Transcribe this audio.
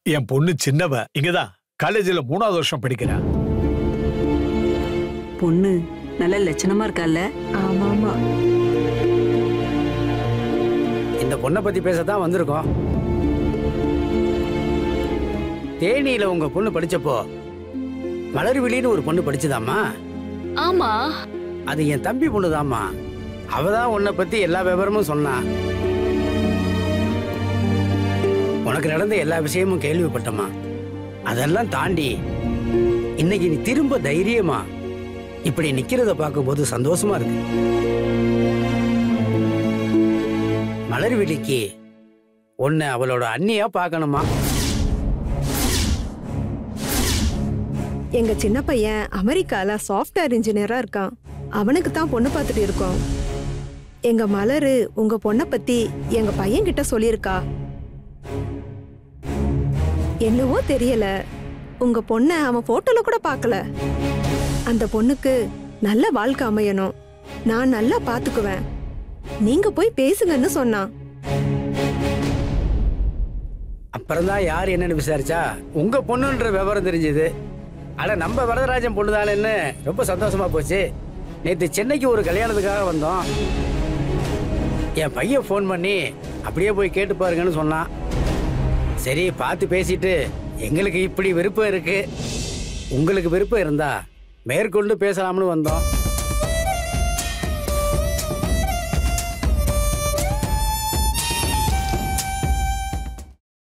என் பொண்ணு சின்னவ இங்கதான் காலேஜ்ல மூணாவது வருஷம் படிக்கிறா பொண்ணு நல்ல லட்சணமா இருக்கால்ல ஆமா ஆமா இந்த பொண்ணை பத்தி பேசத்தான் வந்திருக்கோம் தேனியில உங்க பொண்ணு படிச்சப்போ மலர்விழின்னு ஒரு பொண்ணு படிச்சுதாம்மா ஆமா அது என் தம்பி பொண்ணுதாம்மா அவ தான் உன்னை பத்தி எல்லா விவரமும் சொன்னா உனக்கு நடந்த எல்லா விஷயமும் கேள்விப்பட்டம்மா அதெல்லாம் தாண்டி இன்னைக்கு நீ திரும்ப தைரியமா இப்படி நிக்கிறத பார்க்கும்போது சந்தோஷமா இருக்கு மலர்விழிக்கு உன்னை அவளோட அண்ணியா பார்க்கணுமா எங்க சின்ன பையன் அமெரிக்கால சாஃப்ட்வேர் இன்ஜினியரா இருக்கான் அவனுக்கு தான் பொண்ணு பார்த்துட்டு இருக்கோம் எங்க மலரு உங்க பொண்ணை பத்தி எங்க பையன் கிட்ட சொல்லியிருக்கா என்னவோ தெரியல உங்க பொண்ணை அவன் போட்டோல கூட பார்க்கல அந்த பொண்ணுக்கு நல்ல வாழ்க்கை அமையணும் நான் நல்லா பாத்துக்குவேன் நீங்க போய் பேசுங்கன்னு சொன்னான் அப்புறம்தான் யார் என்னன்னு விசாரிச்சா உங்க பொண்ணுன்ற விவரம் தெரிஞ்சது அட நம்ம வரதராஜன் பொண்ணுதானேன்னு ரொம்ப சந்தோஷமா போச்சு நேற்று சென்னைக்கு ஒரு கல்யாணத்துக்காக வந்தோம் என் பையன் ஃபோன் பண்ணி அப்படியே போய் கேட்டு பாருங்கன்னு சொன்னான் சரி பார்த்து பேசிட்டு எங்களுக்கு இப்படி விருப்பம் இருக்கு உங்களுக்கு விருப்பம் இருந்தா மேற்கொண்டு பேசலாம்னு வந்தோம்